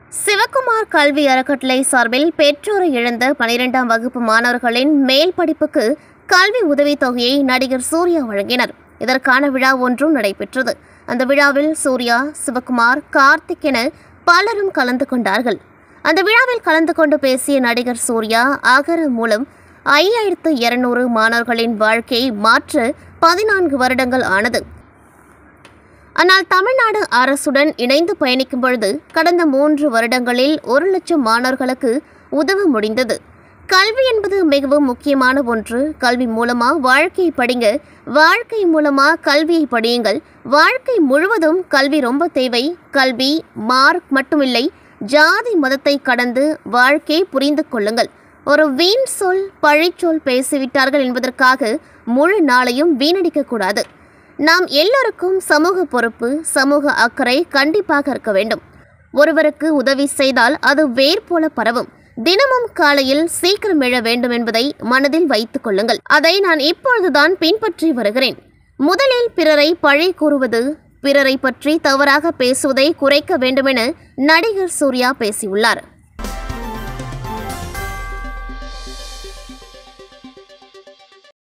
சிவகுமார் கல்வி அறக்கட்டளை சார்பில் பெற்றோரை இழந்த பனிரெண்டாம் வகுப்பு மாணவர்களின் மேல் படிப்புக்கு கல்வி உதவித் தொகையை நடிகர் சூர்யா வழங்கினர் இதற்கான விழா ஒன்றும் நடைபெற்றது அந்த விழாவில் சூர்யா சிவகுமார் கார்த்திக் என பலரும் கலந்து கொண்டார்கள் அந்த விழாவில் கலந்து கொண்டு பேசிய நடிகர் சூர்யா அகர மூலம் ஐயாயிரத்து இருநூறு மாணவர்களின் வாழ்க்கையை மாற்ற பதினான்கு வருடங்கள் ஆனது ஆனால் தமிழ்நாடு அரசுடன் இணைந்து பயணிக்கும் பொழுது கடந்த மூன்று வருடங்களில் ஒரு லட்சம் மாணவர்களுக்கு உதவ முடிந்தது கல்வி என்பது மிகவும் முக்கியமான ஒன்று கல்வி மூலமா வாழ்க்கையை படிங்க வாழ்க்கை மூலமா கல்வியை படியுங்கள் வாழ்க்கை முழுவதும் கல்வி ரொம்ப தேவை கல்வி மார்க் மட்டுமில்லை ஜாதி மதத்தை கடந்து வாழ்க்கையை புரிந்து கொள்ளுங்கள் ஒரு வீண் சொல் பழிச்சொல் பேசிவிட்டார்கள் என்பதற்காக முழு நாளையும் வீணடிக்க கூடாது நாம் எல்லோருக்கும் சமூக பொறுப்பு சமூக அக்கறை கண்டிப்பாக இருக்க வேண்டும் ஒருவருக்கு உதவி செய்தால் அது வேர் போல பரவும் தினமும் காலையில் சீக்கிரம் எழ வேண்டும் என்பதை மனதில் வைத்துக் கொள்ளுங்கள் அதை நான் இப்பொழுதுதான் பின்பற்றி வருகிறேன் முதலில் பிறரை பழி கூறுவது பிறரை பற்றி தவறாக பேசுவதை குறைக்க வேண்டுமென நடிகர் சூர்யா பேசியுள்ளார்